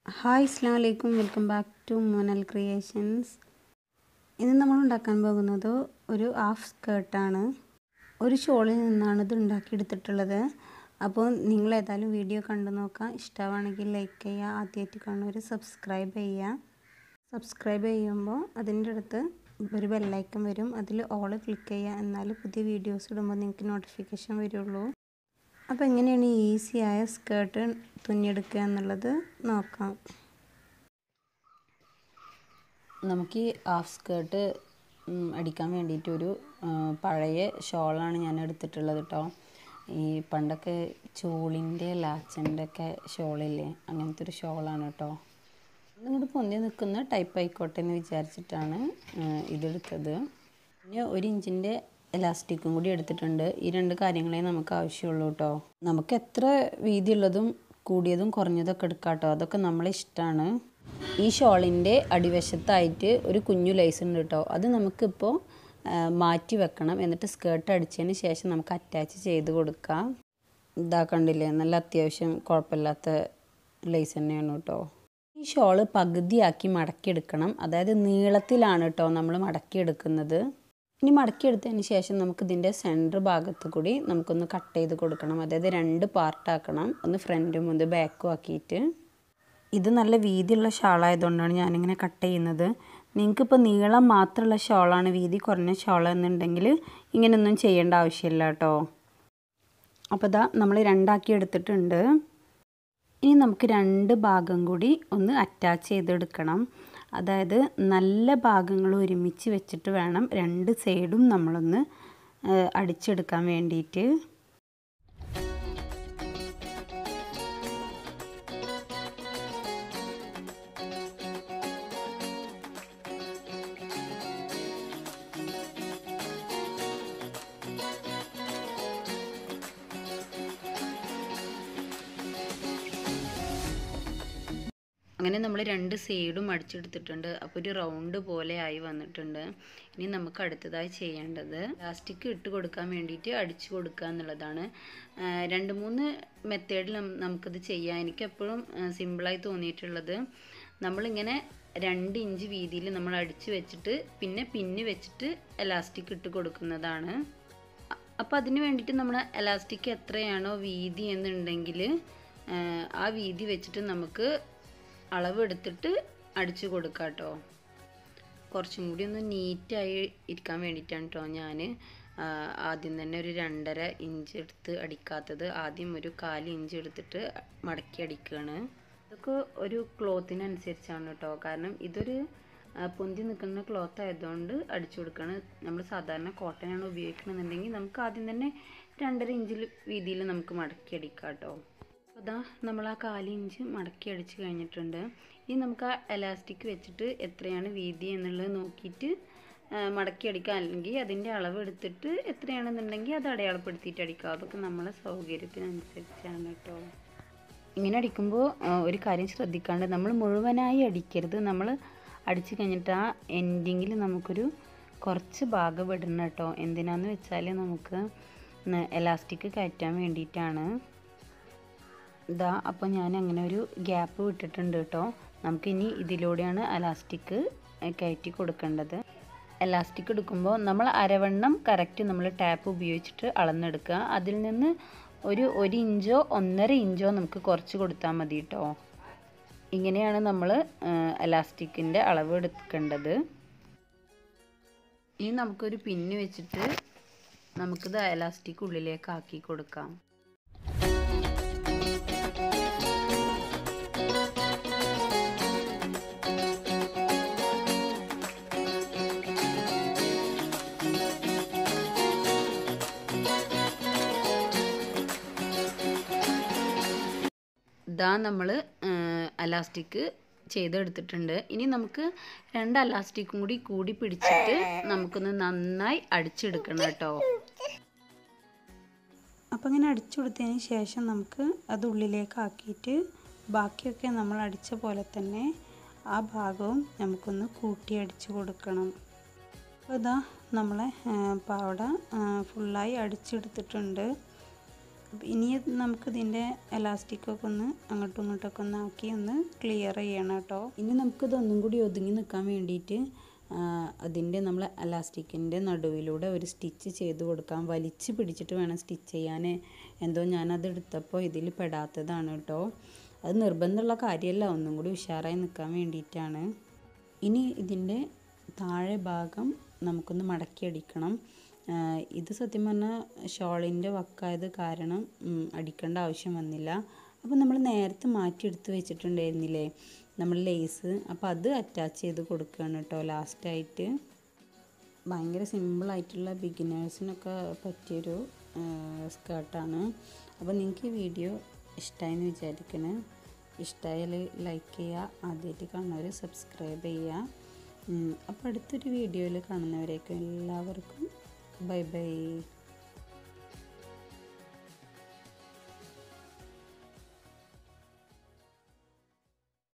hi അസ്സാം വലൈക്കും welcome back to Monal creations ഇന്ന് നമ്മൾ ഉണ്ടാക്കാൻ പോകുന്നത് ഒരു ഹാഫ് സ്കേർട്ടാണ് ഒരു ഷോളിൽ നിന്നാണ് ഇത് ഉണ്ടാക്കിയെടുത്തിട്ടുള്ളത് അപ്പോൾ നിങ്ങൾ ഏതായാലും വീഡിയോ കണ്ടു നോക്കാം ഇഷ്ടമാണെങ്കിൽ ലൈക്ക് ചെയ്യുക ആദ്യമായിട്ട് കാണുന്നവർ സബ്സ്ക്രൈബ് ചെയ്യുക സബ്സ്ക്രൈബ് ചെയ്യുമ്പോൾ അതിൻ്റെ അടുത്ത് ഒരു ബെല്ലൈക്കൺ വരും അതിൽ ഓൾ ക്ലിക്ക് ചെയ്യുക എന്നാൽ പുതിയ വീഡിയോസ് ഇടുമ്പോൾ നിങ്ങൾക്ക് നോട്ടിഫിക്കേഷൻ വരുള്ളൂ അപ്പോൾ എങ്ങനെയാണ് ഈസിയായ സ്കേർട്ട് തുന്നിയെടുക്കുക എന്നുള്ളത് നോക്കാം നമുക്ക് ഈ ഹാഫ് സ്കേർട്ട് അടിക്കാൻ വേണ്ടിയിട്ടൊരു പഴയ ഷോളാണ് ഞാൻ എടുത്തിട്ടുള്ളത് കേട്ടോ ഈ പണ്ടൊക്കെ ചോളിൻ്റെ ലാച്ചൻ്റെ ഒക്കെ ഷോളില്ലേ അങ്ങനത്തെ ഒരു ഷോളാണ് കേട്ടോ ഇങ്ങോട്ട് പൊന്തി നിൽക്കുന്ന ടൈപ്പ് ആയിക്കോട്ടെ എന്ന് വിചാരിച്ചിട്ടാണ് ഇതെടുത്തത് പിന്നെ ഒരു ഇഞ്ചിൻ്റെ എലാസ്റ്റിക്കും കൂടി എടുത്തിട്ടുണ്ട് ഈ രണ്ട് കാര്യങ്ങളെ നമുക്ക് ആവശ്യമുള്ളൂ കേട്ടോ നമുക്ക് എത്ര വീതിയുള്ളതും കൂടിയതും കുറഞ്ഞതൊക്കെ എടുക്കാം കേട്ടോ അതൊക്കെ നമ്മളെ ഇഷ്ടമാണ് ഈ ഷോളിൻ്റെ അടിവശത്തായിട്ട് ഒരു കുഞ്ഞു ലേസ് ഉണ്ട് കേട്ടോ അത് നമുക്കിപ്പോൾ മാറ്റി വെക്കണം എന്നിട്ട് സ്കേർട്ട് അടിച്ചതിന് ശേഷം നമുക്ക് അറ്റാച്ച് ചെയ്ത് കൊടുക്കാം ഇതാ കണ്ടില്ലേ നല്ല അത്യാവശ്യം കുഴപ്പമില്ലാത്ത ലേസ് തന്നെയാണ് കേട്ടോ ഈ ഷോള് പകുതിയാക്കി മടക്കിയെടുക്കണം അതായത് നീളത്തിലാണ് കേട്ടോ നമ്മൾ മടക്കിയെടുക്കുന്നത് ഇനി മടക്കിയെടുത്തതിന് ശേഷം നമുക്ക് ഇതിൻ്റെ സെൻറ്റർ ഭാഗത്ത് കൂടി നമുക്കൊന്ന് കട്ട് ചെയ്ത് കൊടുക്കണം അതായത് രണ്ട് പാർട്ടാക്കണം ഒന്ന് ഫ്രണ്ടും ഒന്ന് ബാക്കും ആക്കിയിട്ട് ഇത് നല്ല വീതിയുള്ള ഷാളായതുകൊണ്ടാണ് ഞാനിങ്ങനെ കട്ട് ചെയ്യുന്നത് നിങ്ങൾക്കിപ്പോൾ നീളം മാത്രമുള്ള ഷോളാണ് വീതി കുറഞ്ഞ ഷോൾ എന്നുണ്ടെങ്കിൽ ഇങ്ങനെയൊന്നും ചെയ്യേണ്ട ആവശ്യമില്ല കേട്ടോ അപ്പോൾ ഇതാ നമ്മൾ രണ്ടാക്കി എടുത്തിട്ടുണ്ട് ഇനി നമുക്ക് രണ്ട് ഭാഗം കൂടി ഒന്ന് അറ്റാച്ച് ചെയ്തെടുക്കണം അതായത് നല്ല ഭാഗങ്ങൾ ഒരുമിച്ച് വെച്ചിട്ട് വേണം രണ്ട് സൈഡും നമ്മളൊന്ന് അടിച്ചെടുക്കാൻ വേണ്ടിയിട്ട് അങ്ങനെ നമ്മൾ രണ്ട് സൈഡും അടിച്ചെടുത്തിട്ടുണ്ട് അപ്പോൾ ഒരു റൗണ്ട് പോലെ ആയി വന്നിട്ടുണ്ട് ഇനി നമുക്ക് അടുത്തതായി ചെയ്യേണ്ടത് പ്ലാസ്റ്റിക് ഇട്ട് കൊടുക്കാൻ വേണ്ടിയിട്ട് അടിച്ചു കൊടുക്കുക എന്നുള്ളതാണ് രണ്ട് മൂന്ന് മെത്തേഡിൽ നമുക്കിത് ചെയ്യാം എനിക്ക് എപ്പോഴും സിമ്പിളായി തോന്നിയിട്ടുള്ളത് നമ്മളിങ്ങനെ രണ്ട് ഇഞ്ച് വീതിയിൽ നമ്മൾ അടിച്ചു വെച്ചിട്ട് പിന്നെ പിന്ന് വെച്ചിട്ട് എലാസ്റ്റിക് ഇട്ട് കൊടുക്കുന്നതാണ് അപ്പോൾ അതിന് വേണ്ടിയിട്ട് നമ്മൾ എലാസ്റ്റിക് എത്രയാണോ വീതി എന്നുണ്ടെങ്കിൽ ആ വീതി വെച്ചിട്ട് നമുക്ക് അളവ് എടുത്തിട്ട് അടിച്ചു കൊടുക്കാം കേട്ടോ കുറച്ചും കൂടി ഒന്ന് നീറ്റായി ഇരിക്കാൻ വേണ്ടിയിട്ടാണ് കേട്ടോ ഞാൻ ആദ്യം തന്നെ ഒരു രണ്ടര ഇഞ്ച് എടുത്ത് അടിക്കാത്തത് ആദ്യം ഒരു കാല് ഇഞ്ച് എടുത്തിട്ട് മടക്കി അടിക്കുകയാണ് ഇതൊക്കെ ഒരു ക്ലോത്തിനനുസരിച്ചാണ് കേട്ടോ കാരണം ഇതൊരു പൊന്തി നിൽക്കുന്ന ക്ലോത്ത് ആയതുകൊണ്ട് അടിച്ചു കൊടുക്കുകയാണ് നമ്മൾ സാധാരണ കോട്ടനാണ് ഉപയോഗിക്കണമെന്നുണ്ടെങ്കിൽ നമുക്ക് ആദ്യം തന്നെ രണ്ടര ഇഞ്ചിൽ വീതിയിൽ നമുക്ക് മടക്കി അടിക്കാം കേട്ടോ അതാ നമ്മൾ ആ കാല് ഇഞ്ച് മടക്കി അടിച്ച് കഴിഞ്ഞിട്ടുണ്ട് ഇനി നമുക്ക് ആ എലാസ്റ്റിക് വെച്ചിട്ട് എത്രയാണ് വീതി എന്നുള്ളത് നോക്കിയിട്ട് മടക്കി അടിക്കുക അല്ലെങ്കിൽ അതിൻ്റെ അളവ് എടുത്തിട്ട് എത്രയാണെന്നുണ്ടെങ്കിൽ അത് അടയാളപ്പെടുത്തിയിട്ട് അടിക്കുക അതൊക്കെ നമ്മളെ സൗകര്യത്തിനനുസരിച്ചാണ് കേട്ടോ ഇങ്ങനെ അടിക്കുമ്പോൾ ഒരു കാര്യം ശ്രദ്ധിക്കാണ്ട് നമ്മൾ മുഴുവനായി അടിക്കരുത് നമ്മൾ അടിച്ചു കഴിഞ്ഞിട്ട് ആ എൻഡിങ്ങിൽ നമുക്കൊരു കുറച്ച് ഭാഗം വിടണം കേട്ടോ എന്തിനാന്ന് വെച്ചാൽ നമുക്ക് എലാസ്റ്റിക് കയറ്റാൻ വേണ്ടിയിട്ടാണ് ഇതാ അപ്പോൾ ഞാൻ അങ്ങനെ ഒരു ഗ്യാപ്പ് വിട്ടിട്ടുണ്ട് കേട്ടോ നമുക്കിനി ഇതിലൂടെയാണ് എലാസ്റ്റിക് കയറ്റി കൊടുക്കേണ്ടത് എലാസ്റ്റിക് എടുക്കുമ്പോൾ നമ്മൾ അരവണ്ണം കറക്റ്റ് നമ്മൾ ടാപ്പ് ഉപയോഗിച്ചിട്ട് അളന്നെടുക്കുക അതിൽ നിന്ന് ഒരു ഒരു ഇഞ്ചോ ഒന്നര ഇഞ്ചോ നമുക്ക് കുറച്ച് കൊടുത്താൽ മതി കേട്ടോ ഇങ്ങനെയാണ് നമ്മൾ എലാസ്റ്റിക്കിൻ്റെ അളവ് എടുക്കേണ്ടത് ഇനി നമുക്കൊരു പിന്ന് വെച്ചിട്ട് നമുക്കിത് എലാസ്റ്റിക് ഉള്ളിലേക്ക് ആക്കി കൊടുക്കാം ഇതാ നമ്മൾ അലാസ്റ്റിക് ചെയ്തെടുത്തിട്ടുണ്ട് ഇനി നമുക്ക് രണ്ട് അലാസ്റ്റിക്കും കൂടി കൂടി പിടിച്ചിട്ട് നമുക്കൊന്ന് നന്നായി അടിച്ചെടുക്കണം കേട്ടോ അപ്പോൾ ഇങ്ങനെ അടിച്ചു കൊടുത്തതിന് ശേഷം നമുക്ക് അത് ഉള്ളിലേക്ക് ആക്കിയിട്ട് ബാക്കിയൊക്കെ നമ്മൾ അടിച്ച പോലെ തന്നെ ആ ഭാഗവും നമുക്കൊന്ന് കൂട്ടി അടിച്ചു കൊടുക്കണം അപ്പോൾ ഇതാ നമ്മളെ പാവട ഫുള്ളായി അടിച്ചെടുത്തിട്ടുണ്ട് അപ്പം ഇനി നമുക്കിതിൻ്റെ എലാസ്റ്റിക്കൊക്കെ ഒന്ന് അങ്ങോട്ടും ഇങ്ങോട്ടൊക്കെ ഒന്ന് ആക്കി ഒന്ന് ക്ലിയർ ചെയ്യണം കേട്ടോ ഇനി നമുക്കിതൊന്നും കൂടി ഒതുങ്ങി നിൽക്കാൻ വേണ്ടിയിട്ട് അതിൻ്റെ നമ്മൾ എലാസ്റ്റിക്കിൻ്റെ നടുവിലൂടെ ഒരു സ്റ്റിച്ച് ചെയ്ത് കൊടുക്കാം വലിച്ച് പിടിച്ചിട്ട് വേണം സ്റ്റിച്ച് ചെയ്യാൻ എന്തോ ഞാനത് എടുത്തപ്പോൾ ഇതിൽ പെടാത്തതാണ് കേട്ടോ അത് നിർബന്ധമുള്ള കാര്യമല്ല ഒന്നും കൂടി ഉഷാറായി നിൽക്കാൻ വേണ്ടിയിട്ടാണ് ഇനി ഇതിൻ്റെ താഴെ ഭാഗം നമുക്കൊന്ന് മടക്കി അടിക്കണം ഇത് സത്യം പറഞ്ഞാൽ ഷോളിൻ്റെ വക്കായത് കാരണം അടിക്കേണ്ട ആവശ്യം വന്നില്ല അപ്പോൾ നമ്മൾ നേരത്തെ മാറ്റിയെടുത്ത് വെച്ചിട്ടുണ്ടായിരുന്നില്ലേ നമ്മൾ ലേസ് അപ്പോൾ അത് അറ്റാച്ച് ചെയ്ത് കൊടുക്കുകയാണ് കേട്ടോ ലാസ്റ്റായിട്ട് ഭയങ്കര സിമ്പിളായിട്ടുള്ള ബിഗിനേഴ്സിനൊക്കെ പറ്റിയൊരു സ്കേർട്ടാണ് അപ്പോൾ നിങ്ങൾക്ക് ഈ വീഡിയോ ഇഷ്ടമായെന്ന് വിചാരിക്കണേ ഇഷ്ടമായാൽ ലൈക്ക് ചെയ്യുക ആദ്യമായിട്ട് കാണുന്നവർ സബ്സ്ക്രൈബ് ചെയ്യുക അപ്പോൾ അടുത്തൊരു വീഡിയോയിൽ കാണുന്നവരേക്കും എല്ലാവർക്കും ബൈ ബൈ